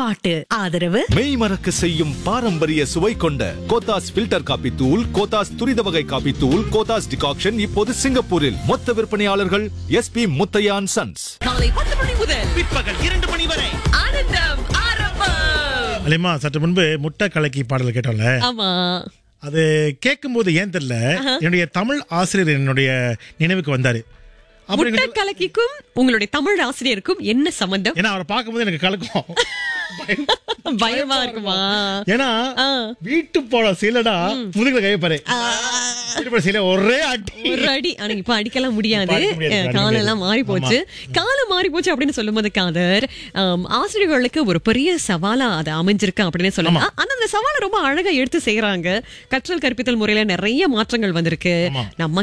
பாட்டு ஆதரவு மெய் மறக்க செய்யும் பாரம்பரிய சுவை கொண்ட கோத்தாஸ் ஃபில்டர் காபி தூள் கோத்தாஸ் துரித வகை காபி தூள் கோத்தாஸ் டிகாக்ஷன் இப்போது சிங்கப்பூரில் மொத்த விற்பனையாளர்கள் எஸ்பி முத்தையான் சன்ஸ் காலை பத்து மணி முதல் பிற்பகல் இரண்டு மணி வரை ஆனந்தம் ஆரம்பம் அலிமா சற்று முன்பு முட்டை கலக்கி பாடல் கேட்டோம்ல ஆமா அது கேட்கும்போது ஏன் தெரியல என்னுடைய தமிழ் ஆசிரியர் என்னுடைய நினைவுக்கு வந்தாரு அப்புறம் முட்டை எனக்கு- கலக்கிக்கும் உங்களுடைய தமிழ் ஆசிரியருக்கும் என்ன சம்பந்தம் ஏன்னா அவரை பார்க்கும்போது எனக்கு கலக்கும் பயம். பயமா இருக்குமா ஏன்னா ஆ. வீட்டு போட சீலடா முதுகுல கையப்பாரு வீட்டு போட சீல ஒரே அடி ஒரு அடி ஆனா இப்ப அடிக்கலாம் முடியாது இப்ப அடிக்க முடியாது, அடிக்க காலம் எல்லாம் முடியாது. மாறி போச்சு காலம் மாறி போச்சு அப்படின்னு சொல்லும்போது காதர் ஆம், ஆசிரியர்களுக்கு ஒரு பெரிய சவாலா அது அமைஞ்சிருக்கு அப்படின்னு சொல்லலாம் ஆனா அந்த சவாலை ரொம்ப அழகா எடுத்து செய்யறாங்க கற்றல் கற்பித்தல் முறையில நிறைய மாற்றங்கள் வந்திருக்கு ஆமா. நம்ம